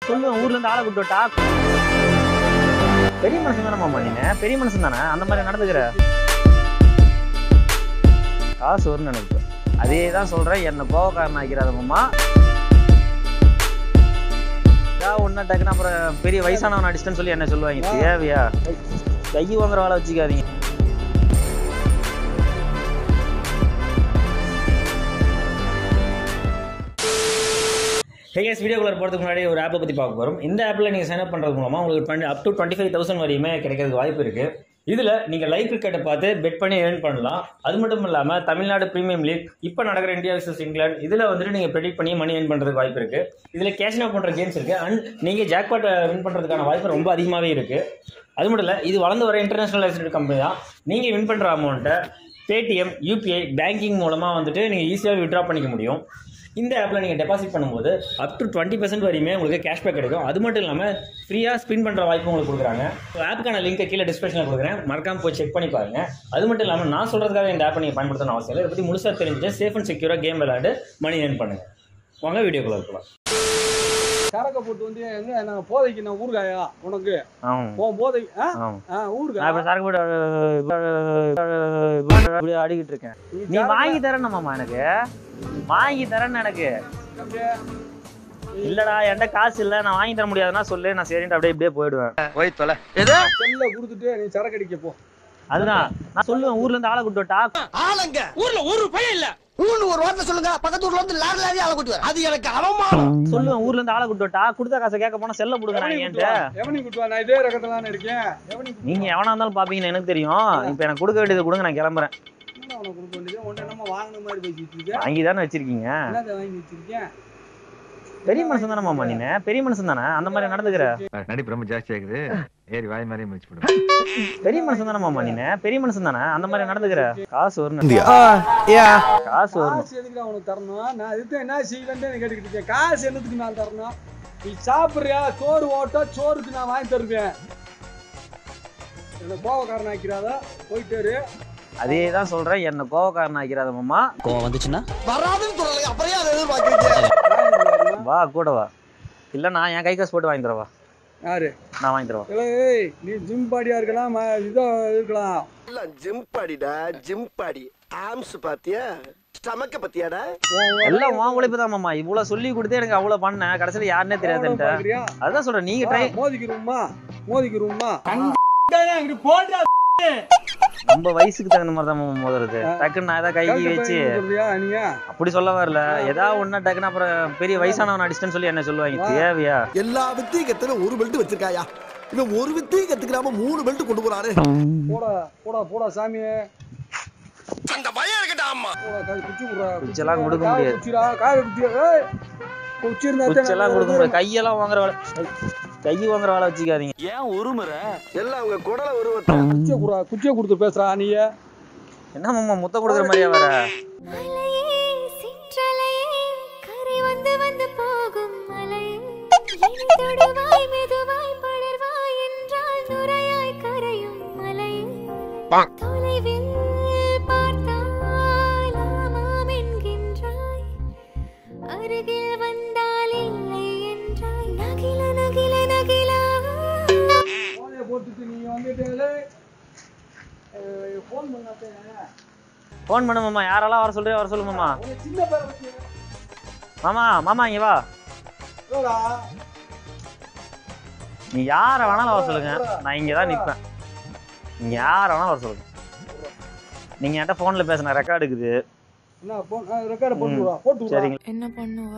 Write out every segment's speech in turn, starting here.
சொல்லுவேன் ஊர்ல இருந்து ஆளை கூட்டு விட்டா பெரிய மனுஷன் தானே மாமா நீங்க பெரிய மனுஷன் தானே அந்த மாதிரி நடந்துக்கிற காசு வரும்னு எனக்கு அதே தான் சொல்றேன் என்ன கோவக்காரன் ஆக்கிறாத மாமா ஏதாவது ஒன்றா டக்குன்னு அப்புறம் பெரிய வயசானவன் அடிச்சிட்டேன்னு சொல்லி என்ன சொல்லுவாங்க தேவையா கை வாங்குற வேலை வச்சுக்காதீங்க ஹேகேஸ் வீடியோ கலர் போகிறதுக்கு முன்னாடி ஒரு ஆப்பை பற்றி பார்க்க போகிறோம் இந்த ஆப்பில் நீங்கள் சைன் அப் பண்ணுறது மூலமாக உங்களுக்கு twenty up to twenty five thousand வரையுமே கிடைக்கிறதுக்கு வாய்ப்பு இருக்குது இதில் நீங்கள் லைவ் கிரிக்கெட்டை பார்த்து பெட் பண்ணி ஏர்ன் பண்ணலாம் அது மட்டும் இல்லாமல் தமிழ்நாடு பிரீமியம் லீக் இப்போ நடக்கிற இந்தியா vs இங்கிலாந்து இதில் வந்துட்டு நீங்கள் ப்ரெடிக்ட் பண்ணி மணி ஏர்ன் பண்ணுறதுக்கு வாய்ப்பு இருக்குது இதில் கேஷ் அவுட் பண்ணுற கேம்ஸ் இருக்குது அண்ட் நீங்கள் ஜாக்பாட் வின் பண்ணுறதுக்கான வாய்ப்பு ரொம்ப அதிகமாகவே இருக்குது அது மட்டும் இல்லை இது வளர்ந்து வர இன்டர்நேஷனல் லைசன்ஸ் கம்பெனி தான் நீங்கள் வின் பண்ணுற அமௌண்ட்டை பேடிஎம் யூபிஐ பேங்கிங் மூலமாக வந்துட்டு நீங்கள் ஈஸியாக விட்ரா பண்ணிக்க முடியும் இந்த ஆப்பில் நீங்கள் டெபாசிட் பண்ணும்போது அப் டு டுவெண்ட்டி பர்சன்ட் வரையுமே உங்களுக்கு கேஷ்பேக் கிடைக்கும் அது மட்டும் இல்லாமல் ஃப்ரீயாக ஸ்பின் பண்ணுற வாய்ப்பு உங்களுக்கு கொடுக்குறாங்க ஸோ ஆப்புக்கான லிங்கை கீழே டிஸ்கிரிப்ஷனில் கொடுக்குறேன் மறக்காம போய் செக் பண்ணி பாருங்க அது மட்டும் இல்லாமல் நான் சொல்கிறதுக்காக இந்த ஆப்பை நீங்கள் பயன்படுத்தணும் அவசியம் இல்லை இதை பற்றி முழுசாக தெரிஞ்சுட்டு சேஃப் அண்ட் செக்யூராக கேம் விளையாண்டு மணி ஏர்ன் பண்ணுங்கள் வாங்க வீடியோக்குள்ள இருக்கலாம் சரக்க போட்டு வந்து எங்க நான் போதைக்கு நான் ஊறுகாயா உனக்கு ஆமாம் உன் போதைக்கு ஆ ஆமாம் ஆ நான் ஊறுகாய் இப்போ சரக்கு போட்டு இப்படி ஆடிக்கிட்டு இருக்கேன் நீ வாங்கி தரேன் மாமா எனக்கு வாங்கி தரேன்னு எனக்கு இல்லடா என்கிட்ட காசு இல்ல நான் வாங்கி தர முடியாதுன்னா சொல்லு நான் சரின்ட்டு அப்படியே இப்படியே போயிடுவேன் போய் தொலை செல்ல கொடுத்துட்டு நீ சரக்கு அடிக்க போ அதுதான் நான் சொல்லுவேன் ஊர்ல இருந்து ஆளை கூட்டு விட்டா ஆளுங்க ஊர்ல ஒரு பையன் இல்ல ஊர்ல ஒரு வார்த்தை சொல்லுங்க பக்கத்து ஊர்ல வந்து லாரி லாரி ஆள கூட்டி வர அது எனக்கு அவமானம் சொல்லுவேன் ஊர்ல இருந்து ஆளை கூட்டு விட்டா கொடுத்த காசை கேட்க போனா செல்ல கொடுங்க நான் எவனி என்கிட்ட குட்டுவா எவனி குட்டுவா நான் இதே ரகத்துல தானே இருக்கேன் எவனி குட்டுவா? நீங்க எவனா இருந்தாலும் பாப்பீங்கன்னு எனக்கு தெரியும் இப்போ எனக்கு கொடுக்க வேண்டியது கொடுங்க நான் கிளம்புறேன் என்ன உனக்கு கொடுக்க வேண்டியது உன்னை நம்ம வாங்கின மாதிரி பேசிட்டு இருக்கேன் வாங்கி தானே வச்சிருக்கீங்க என்னதை வாங்கி வச்சிருக்கேன் பெரிய மனுஷன் தானே மாமா நீங்க பெரிய மனுஷன் தானே அந்த மாதிரி நடந்துக்கிற நடிப்பு ரொம்ப ஜாஸ்தி ஆகுது ஏறி வாய் மாதிரியே முடிச்சு போடும் பெரிய மனுஷன் தானே மாமா நீங்க பெரிய மனுஷன் தானே அந்த மாதிரி நடந்துக்கிற காசு வரும் காசு வரும் காசு எதுக்கு நான் உனக்கு தரணும் நான் இதுக்கு என்ன செய்வேன்னு கேட்டுக்கிட்டு இருக்கேன் காசு என்னத்துக்கு நான் தரணும் நீ சாப்பிடுறியா சோறு ஓட்டோ சோறுக்கு நான் வாங்கி தருவேன் என்ன கோவக்காரன் ஆக்கிறாத போயிட்டு இரு. அதே தான் சொல்றேன் என்ன கோவக்காரன் ஆக்கிறாத மாமா கோவம் வந்துச்சுன்னா வராதுன்னு சொல்லலை அப்புறம் ஏன் அதை எதிர்பார்க்கறீங்க வாங்கி தரணும். வா கூட வா இல்ல நான் என் கை காசு போட்டு வாங்கி தரவா யாரு நான் வாங்கி தரவா ஏய் நீ ஜிம் பாடியா இருக்கலாம் ம- இதோ இருக்கலாம் எல்லாம் ஜிம் பாடிடா ஜிம் பாடி ஆம்ஸ் பாத்தியா ஸ்டமக்க பத்தியாடா உன் எல்லாம் உன் உழைப்பு தான் மாமா இவ்வளவு சொல்லி கொடுத்து எனக்கு அவ்வளவு பண்ணேன் கடைசியில யாருன்னே தெரியாதுன்ட்டு பார்க்கறியா? அதான் சொல்றேன் நீங்க ட்ரை வா, மோதிக்கிறோமா மோதிக்கிறோமா நம்ம வயசுக்கு தகுந்த மாதிரி தான் மாமா மோதுறது டக்குன்னு நான் ஏதாவது கை கை வச்சு சொல்றியா நீங்க அப்படி சொல்ல வரல ஏதாவது ஒண்ணா டக்குன்னு அப்புறம் பெரிய வயசானவன் அடிச்சிட்டேன்னு சொல்லி என்ன சொல்லுவாங்க தேவையா எல்லா வித்தையும் கத்துல ஒரு பெல்ட் வச்சிருக்காயா இவன் ஒரு வித்தையும் கத்துக்கிறாம மூணு பெல்ட் கொண்டு போறாரு போடா போடா போடா சாமி அந்த பயம் இருக்கட்டா அம்மா போடா கை குச்சி குடுறா குச்செல்லாம் கொடுக்க காய முடியாது. குச்சிடா காய குச்சி ஏய் குச்சி இருந்தா தான் குச்செல்லாம் கொடுக்க முடியாது கையெல்லாம் வாங்குற வேலை கை வாங்குற வேலை வச்சுக்காதீங்க எல்லாம் அவங்க குடல உருவத்தை குச்சியை குடுறா குச்சியை கொடுத்து பேசுறா நீ என்ன மாமா முத்த கொடுக்குற மாதிரியா வர மலையே சிற்றலையே கரை வந்து வந்து போகும் மலையே இனி தொடுவாய் மெதுவாய் படர்வாய் என்றால் நுரையாய் கரையும் மலையே தொலைவில் பார்த்தால் ஆமாம் என்கின்றாய் அருகில் வந்தால் இல்லை என்றாய் நகில நகில நகிலா போதைய போட்டுட்டு நீ வந்துட்டு ஃபோன் பண்ணாதே ஃபோன் பண்ணு மாமா யாரெல்லாம் வர சொல்றியோ வர சொல்லு மாமா உனக்கு சின்ன பேரை வச்சு மாமா மாமா இங்க வா போடா நீ யாரை வேணாலும் வர சொல்லுங்க நான் இங்கே தான் நிற்பேன் நீங்க யாரை வேணாலும் வர சொல்லுங்க நீங்க என்கிட்ட ஃபோன்ல பேசின ரெக்கார்டு இருக்குது என்ன போன் ரெக்கார்டு போட்டு விடுறா போட்டு விடுறா சரிங்க என்ன பண்ணுவ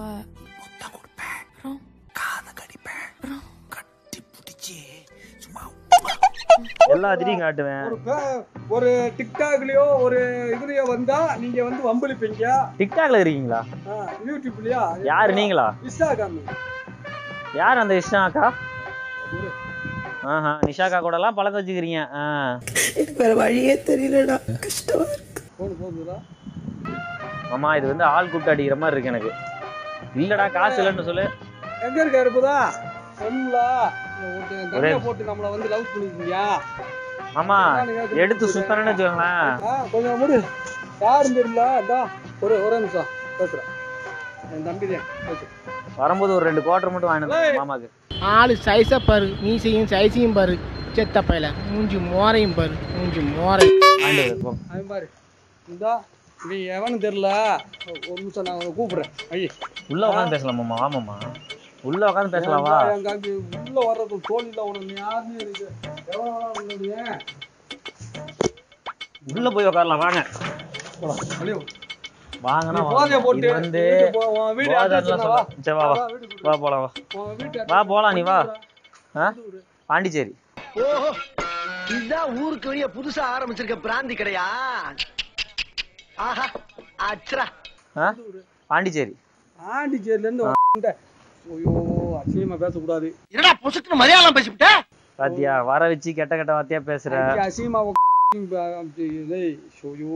எல்லாத்திலையும் காட்டுவேன் ஒரு பே- ஒரு டிக்டாக்லயோ ஒரு இதுலயோ வந்தா நீங்க வந்து வம்பளிப்பீங்க டிக்டாக்ல இருக்கீங்களா ஆ, யூடியூப்லயா யாரு நீங்களா இன்ஸ்டாகிராம் யார் அந்த இஷ்டா அக்கா ஆஹா நிஷாக்கா கூட எல்லாம் பழக்க வச்சுக்கிறீங்க ஆ வேற வழியே தெரியலடா கஷ்டமா போன் போகுதுடா மாமா இது வந்து ஆள் கூப்பிட்டு அடிக்கிற மாதிரி இருக்கு எனக்கு இல்லடா காசு இல்லைன்னு சொல்லு எங்க இருக்க இருப்பதா சொல்லுல ஒரே- தனியா போட்டு நம்மள வந்து லவ் பண்ணிருக்கீங்க மாமா எடுத்து சுத்தணும்னு வச்சுக்கோங்களேன் ஆ, கொஞ்சம் முடி யாரும் தெரியல அதான் ஒரு ஒரே நிமிஷம் பேசுறேன் என் தம்பி தான் பேசு வரும்போது ஒரு ரெண்டு குவார்டர் மட்டும் வாங்கினது மாமாக்கு ஆளு சைஸா பாரு மீசையும் சைஸையும் பாரு செத்த பையல மூஞ்சி மோரையும் பாரு மூஞ்சி மோரை வாங்கிட்டு வரு, போ அவன் பாரு இந்தா இவன் எவனு தெரியல ஒரு நிமிஷம் நான் அவனை கூப்பிடுறேன் ஐயே உள்ள உட்காந்து பேசலாம் மாமா வாமாம்மா உள்ள உட்காந்து பேசலாம் வா எங்க அங்க உள்ள வர்றது தோல்ல உனக்கு யாருமே இருக்கு எவ்வளவு வேணா உள்ளது உள்ள போய் உட்காரலாம் வாங்க அழியோ வாங்கண்ணா நீ போதைய போட்டு இது வந்து வீட்டுக்கு போ, உன் வீடு address போதெல்லாம் சொன்னா வா. சொல்ல- சரி வா வா வா, வீட்டுக்கு வா போலாம் வா உன் வீட்டு வா address போலாம் நீ வா சொல்லு. ஆ பாண்டிச்சேரி ஓஹோ இதுதான் ஊருக்கு வெளிய புதுசா ஆரம்பிச்சிருக்க பிராந்தி கடையா ஆஹா அச்சரா ஆ பாண்டிச்சேரி பாண்டிச்சேரில இருந்து வந்துட்ட. ஐயோ அசிங்கமா பேசக்கூடாது என்னடா பொசுக்கு மலையாளம் பேசிவிட்ட பாத்தியா வர வச்சு கெட்ட கெட்ட வார்த்தையா பேசுற அங்க அசிங்கமா உ- டேய், ஐயோ.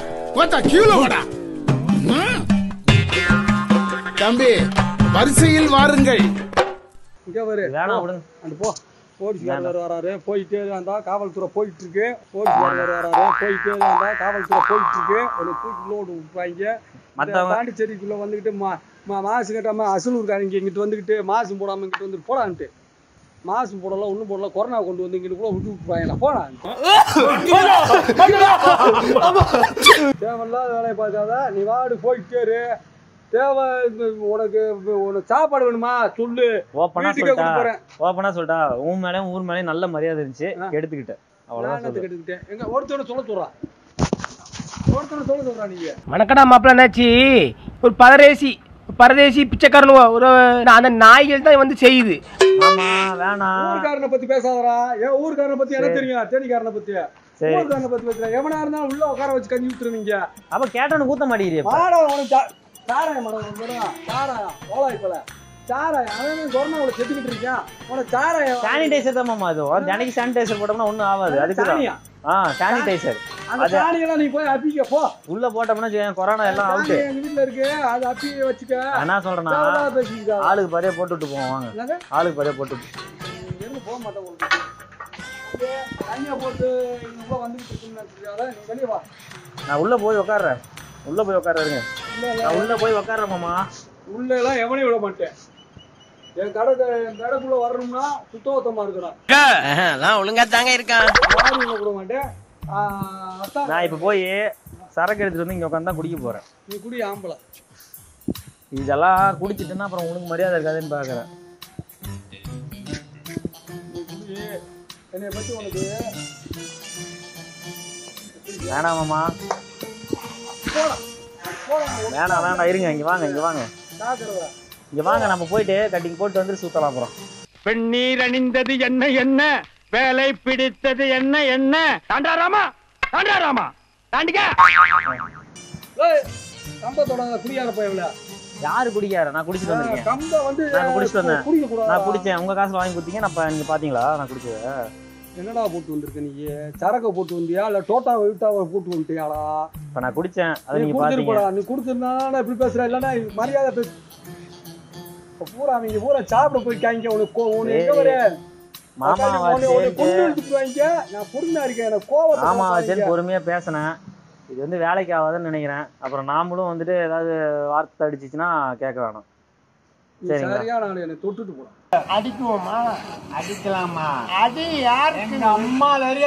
தம்பி வரிசையில் வாருங்கள் இங்க பாரு வேணாம் விடுங்க அந்த போ போலீஸ்காரர் வராரு போயிட்டே இருந்தா காவல்துறை போயிட்டு இருக்கு போலீஸ்காரர் வராரு போயிட்டே இருந்தா காவல்துறை போயிட்டு இருக்கு ஒரு தூக்கி லோடு விட்டுவாங்க மத்தவங்க- பாண்டிச்சேரிக்குள்ள வந்துகிட்டு மா மா- மாசு கட்டாம அசலூர்காரங்க இங்கிட்டு வந்துகிட்டு மாசு போடாம இங்கிட்டு வந்து போடான்ட்டு மாசு போடல ஒண்ணும் போடல கொரோனா கொண்டு வந்து இங்கிட்டு கூட விட்டு விட்டுவாங்களா போடா தேவையில்லாத வேலையை பார்க்காத நீ வாடு போயிட்டே இரு தேவை இந்த உனக்கு உனக்கு சாப்பாடு வேணுமா சொல்லு ஓப்பனா வீட்டுக்கே சொல்லிட்டா கொண்டு போறேன் ஓப்பனா சொல்லிட்டா உன் மேலயும் ஊர் மேலயும் நல்ல மரியாதை இருந்துச்சு ஆ. எடுத்துக்கிட்டேன் அவ்வளவுதான் ஞானத்தை சொல்லு கெடுத்துட்டேன் எங்க ஒருத்தோட சொல்ல சொல்றா ஒருத்தோட சொல்ல சொல்றா நீங்க வணக்கடா மாப்பிள்ள என்னாச்சு ஒரு பரதேசி பரதேசி பிச்சைக்காரனுவோ ஒரு அந்த நாய்கள் தான் வந்து செய்யுது ஆமா வேணாம் ஊர்க்காரனை பத்தி பேசாதடா ஏன் ஊர்க்காரனை பத்தி எனக்கு தெரியும் தேனிக்காரனை பத்தி சரி ஊர்க்காரனை பத்தி பேசுறேன் எவனா இருந்தாலும் உள்ள உட்கார வச்சு கஞ்சி ஊத்துருவீங்க அப்ப கேட்டவனு ஊத்த மாட்டேங்கிறிய மாடா உனக்கு சா- சாராயம் மேடம் உனக்கு வேணும். சாராயம் ஓலாய் போல சாராயம் அவன் கொரோனா உள்ள செத்துக்கிட்டு இருக்கான் உனக்கு சாராயம் சானிடைசர் தான் மாமா அது தினைக்கு சானிடைசர் போட்டோம்னா ஒண்ணும் ஆகாது அதுக்கு தான் சாணியா ஆ சானிடைசர் அந்த சாணியெல்லாம் நீ போய் அப்பிக்க போ உள்ள போட்டோம்னா வச்சுக்கோங்க, கொரோனா எல்லாம் சாணி அவுட்டு எங்க வீட்டுல இருக்கு அது அப்பி வச்சுக்க என்ன சொல்றேன்னா தேவையில்லாத பேசிக்கிட்டா ஆளுக்கு பாதியா போட்டு விட்டு போவோம் வாங்க என்னது? ஆளுக்கு பாதியா போட்டு விட்டு. இருந்து போக மாட்டேன் உங்களுக்கு இங்கே தனியா போட்டு இங்க உள்ள வந்துகிட்டு இருக்குன்னு நினைச்சிருக்காத நீ வெளியே வா நான் உள்ள போய் உட்கார்றேன் உள்ள போய் உட்கார்றேங்க இல்ல இல்ல நான் உள்ள போய் உட்கார்றேன் மாமா உள்ள எல்லாம் எவனையும் விட மாட்டேன் என் கடை என் கடைக்குள்ள வரணும்னா சுத்தபத்தமா இருக்கணும் நான் ஒழுங்கா தாங்க இருக்கான் யாரும் உள்ள விட மாட்டேன் ஆஹ் அதான் நான் இப்ப போய் சரக்கு எடுத்துட்டு வந்து இங்க உட்காந்து தான் குடிக்க போறேன் நீ குடி ஆம்பளை இதெல்லாம் குடிச்சிட்டுன்னா அப்புறம் உனக்கு மரியாதை இருக்காதுன்னு பாக்குறேன் நீ குடி என்னைய பத்தி உனக்கு வேணாம் மாமா போடா போடா வேணாம் வேணாம் இருங்க இங்க வாங்க இங்க வாங்க ஜாக்கிரதை இங்க வாங்க நம்ம போயிட்டு கட்டிங் போட்டு வந்து சுத்தலாம் அப்புறம் பெண்ணீர் அணிந்தது என்ன என்ன வேலை பிடித்தது என்ன என்ன தாண்டாராமா தாண்டாராமா தாண்டிக்க ஏய் கம்பத்தோட குடியார போயவில்ல யாரு குடிக்கார நான் குடிச்சிட்டு வந்திருக்கேன் கம்ப வந்து நான் குடிச்சிட்டு வந்தேன். குடிக்க கூடாது நான் குடிச்சேன் உங்க காசுல வாங்கி கொடுத்தீங்க நான் இப்ப நீங்க பாத்தீங்களா நான் குடிச்சது என்னடா போட்டு வந்திருக்க நீ சரக்கு போட்டு வந்தியா இல்ல டோட்டா விட்டாவை போட்டு வந்துட்டியாடா இப்ப நான் குடிச்சேன் அதை நீ நீங்க பாத்தீங்க கொடுத்துருப்படா நீ கொடுத்துருந்தாடா இப்படி பேசுற இல்லன்னா மரியாதை பேசு இப்ப பூரா அவங்க பூரா சாப்பிட போயிருக்காங்க உனக்கு கோ- உனக்கு எங்க வர மாமா உன்னை உன்னை வச்சு கொண்டு எடுத்துக்குவாங்க நான் பொறுமையா இருக்கேன் எனக்கு கோவத்தை மாமா காட்டாதீங்க. வச்சு பொறுமையா பேசினேன் இது வந்து வேலைக்கு ஆகாதுன்னு நினைக்கிறேன் அப்புறம் நாமளும் வந்துட்டு ஏதாவது வார்த்தை அடிச்சிச்சுன்னா கேட்க வேணாம் நீ சரிங்களா? சரியான ஆளு என்னை தொட்டுட்டு போடா அடிக்குவோமா அடிக்கலாமா அது யாருக்கு எங்க அம்மா நிறைய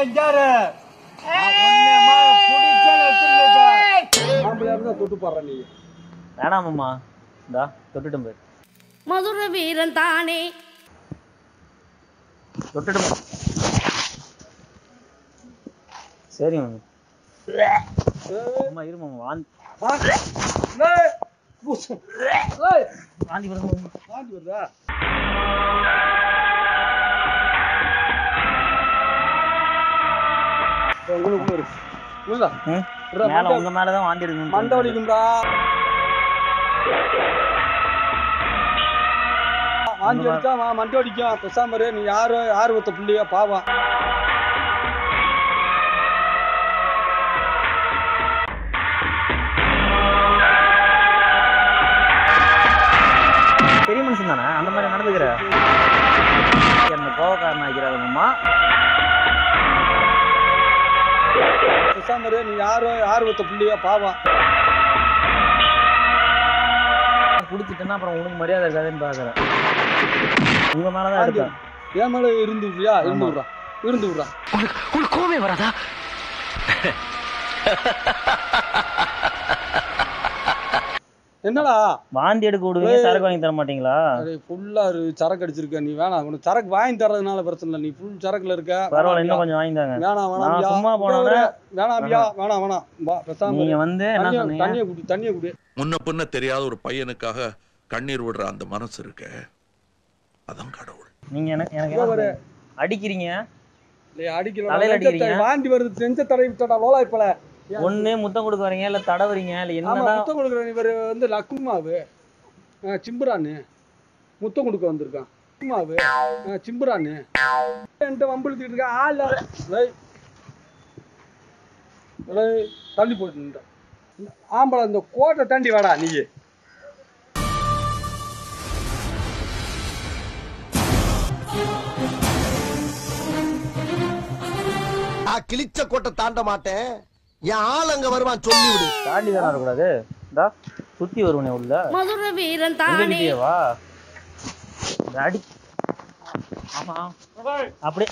ஆம்பளையா இருந்தா தொட்டு பாடுற நீ வேணாம் மாமா இந்தா தொட்டுட்டும் போய் மதுர வீரன் தானே தொட்டுட்டும் போ. சரி மாமா அம்மா இரு மாமா வாந்தி ஆ? ஏய், பூசு. ஏய், வாந்தி வருது மாமா. வாந்தி வருதா உள்ள உள்ள இரு. உள்ள ம்? விட்றா, மேல மண்டை- உங்க மேலதான் வாந்தி எடுக்கணும் மண்டை வலிக்கும்டா வாந்தி அடிச்சா வா, மண்டை அடிக்கும் பேசாம இரு. நீ யாரு ஆர்வத்தை புள்ளியா பாவம் பெரிய மனுஷன் தானே அந்த மாதிரி நடந்துக்கிற என்ன கோவக்காரன் ஆக்கிறாரு மாமா பேசாம இரு. நீ யாரு ஆர்வத்தை புள்ளியா பாவம் கொடுத்துட்டேன்னா அப்புறம் உனக்கு மரியாதை இருக்காதுன்னு பார்க்குறேன் உங்கள் மேலே தான் இருப்பேன் என் மேல இருந்து விடுறியா இருந்து ஆமா. விடுறா இருந்து விடுறா உனக்கு கோவே வராதா என்னடா வாந்தி எடுக்க விடுவீங்க ஏய். சரக்கு வாங்கி தர மாட்டீங்களா அரே ஃபுல்லா சரக்கு அடிச்சிருக்க நீ வேணாம் உனக்கு சரக்கு வாங்கி தர்றதுனால பிரச்சனை இல்லை நீ ஃபுல் சரக்குல இருக்க பரவாயில்ல இன்னும் வேணாம் கொஞ்சம் வாங்கி தாங்க வேணாம் வேணாம் நான் ஐயா. சும்மா இங்க போனோன்னே- ஒரு- வேணாம் ஐயா வேணாம் வேணாம் வா பேசாம நீங்க இரு. வந்து என்ன தண்ணிய- சொன்னீங்க தண்ணிய குடி தண்ணிய குடி முன்ன பின்ன தெரியாத ஒரு பையனுக்காக கண்ணீர் விடுற அந்த மனசு இருக்க அதான் கடவுள் நீங்க எனக்கு எனக்கு இங்க என்ன ஒரு- சொன்னீங்க? அடிக்கிறீங்க இல்லையா அடிக்கல தலையில நெஞ்சத்தை அடிக்கிறீங்க? வாந்தி வருது நெஞ்ச தடவி விட்டடா லோலா இப்பல ஒண்ணு முத்தம் கொடுக்க வரீங்க இல்ல தடவுறீங்க இல்ல ஆமா என்னதான் முத்தம் கொடுக்குற இவர் வந்து லக்குமாவு ஆ, சிம்புரானு முத்தம் கொடுக்க வந்திருக்கான் லக்குமாவு ஆ, சிம்புரானு என்கிட்ட வம்பிழுத்துக்கிட்டு இருக்க ஆள் இல்ல. டேய். டேய், தள்ளி போட்டு நின்னுட்ட. இந்த ஆம்பளை இந்த கோட்டை தாண்டி வாடா நீ நான் கிழிச்ச கோட்டை தாண்ட மாட்டேன் என் ஆள் அங்க வருவான் சொல்லி விடு தாண்டி தானே வரக்கூடாது இந்தா சுத்தி வருவனே உள்ள மதுர வீரன் எங்க தானே கிட்டயே வா இந்த அடி ஆமா அப்படியே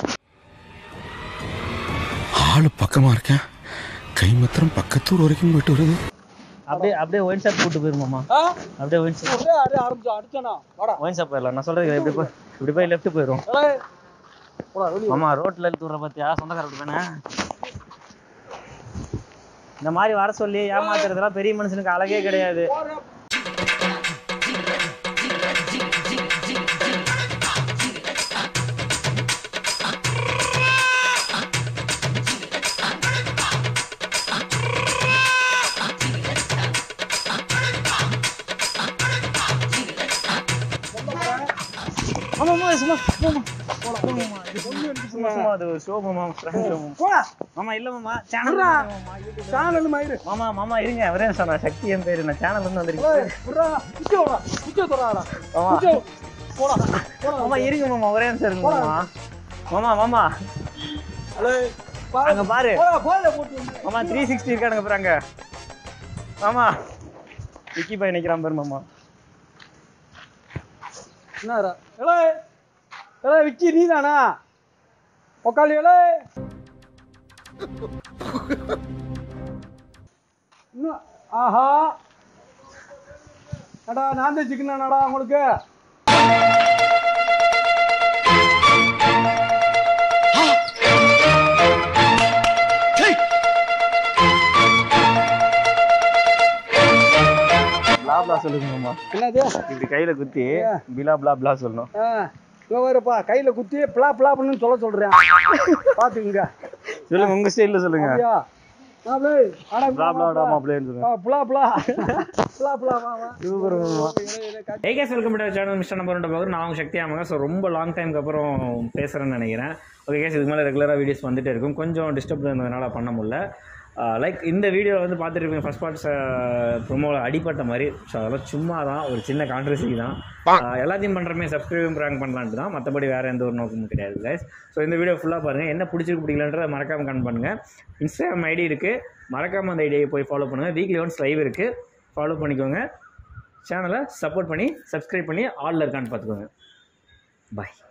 ஆளு பக்கமா இருக்கேன் கை மாத்திரம் பக்கத்தூர் வரைக்கும் போயிட்டு வருது அப்படியே அப்படியே ஒயின் ஷாப் கூட்டு போயிருமாமா ஆ? அப்படியே ஒயின் ஷாப் அப்படியே அப்படியே ஆரம்பிச்சா அடிச்சானா வாடா ஒயின் ஷாப் போயிடலாம் நான் சொல்றது இப்படி போய் இப்படி போய் லெஃப்ட் போயிரும் ஏய், போடா வெளிய ஆமா ரோட்ல இழுத்து விடுற பத்தியா சொந்தக்கார வீட்டு தானே இந்த மாதிரி வர சொல்லி ஏமாத்துறதுலாம் பெரிய மனுஷனுக்கு அழகே கிடையாது ஆமா ஆமா சும்மா போமா சும்மா சும்மா அது ஷோ மாமா ஃப்ரெண்ட் ஷோ போடா மாமா இல்ல மாமா சேனல் விட்றா. மாமா YouTube. சேனல் மயிரு மாமா மாமா இருங்க ஒரே நிமிஷம் நான் சக்தி என் பேரு நான் சேனல்ல இருந்து வந்திருக்கேன் ஏய், விட்றா. குச்சி விட்றா. குச்சி தொடாடா. மாமா குச்சி போடா போடா மாமா இருங்க மாமா ஒரே நிமிஷம் இருங்க மாமா மாமா மாமா அலே, பாரு. அங்க பாரு போடா, போடா, போட்டு வந்து. மாமா த்ரீ சிக்ஸ்டி இருக்கானுங்க பாருங்க மாமா விக்கி பாய் நிக்கிறான் பாரு மாமா என்னடா? ஏலே, ஏலே, விக்கி நீதானா உக்காளி ஏலே. இன்னும், ஆஹா அடா நான் தான் சிக்கனாடா உங்களுக்கு பிளா பிளா சொல்லுங்க மாமா என்னது இப்படி கையில குத்தி பிலா பிளா பிளா சொல்லணும் ஆ, இதோ வருப்பா கையில குத்தி பிளா பிளா பண்ணுன்னு சொல்ல சொல்றேன் பாத்துக்குங்க சொல்லுங்க உங்க ஸ்டைல்ல சொல்லுங்க அப்படியா மாப்ளே, அட பிளா பிளா மாப்பிள்ளைன்னு சொல்லுங்க ஆ, புலா புலா புலா புலா வா வா சூப்பர் மாமா இலை, இலை, காட்டு. Hey guys welcome to channel mister number power நான் உங்க சக்தி ஆமாங்க ஸோ ரொம்ப லாங் டைம்க்கு அப்புறம் பேசுகிறேன்னு நினைக்கிறேன் ஓகே கேஸ் இதுக்கு மேலே ரெகுலராக வீடியோஸ் வந்துட்டே இருக்கும் கொஞ்சம் டிஸ்டர்ப் இருந்ததுனால பண்ண முடியல லைக் இந்த வீடியோவில் வந்து பார்த்துட்டு இருப்பீங்க ஃபர்ஸ்ட் பார்ட்ஸ் ப்ரொமோவில் அடிப்பட்ட மாதிரி ஸோ அதெல்லாம் சும்மா தான் ஒரு சின்ன கான்ட்ரவர்சி தான் ஆஹ் எல்லாத்தையும் பண்ணுறமே சப்ஸ்கிரைபும் ப்ராங்க் பண்ணலான்ட்டு தான் மற்றபடி வேறு எந்த ஒரு நோக்கமும் கிடையாது கைஸ் ஸோ இந்த வீடியோ ஃபுல்லாக பாருங்கள் என்ன பிடிச்சிருக்கு பிடிக்கலன்றத மறக்காமல் கமெண்ட் பண்ணுங்கள் இன்ஸ்டாகிராம் ஐடி இருக்குது மறக்காமல் அந்த ஐடியை போய் ஃபாலோ பண்ணுங்கள் வீக்லி ஒன்ஸ் லைவ் இருக்குது ஃபாலோ பண்ணிக்கோங்க சேனலை சப்போர்ட் பண்ணி சப்ஸ்கிரைப் பண்ணி ஆல்ல இருக்கான்னு பார்த்துக்கோங்க பாய்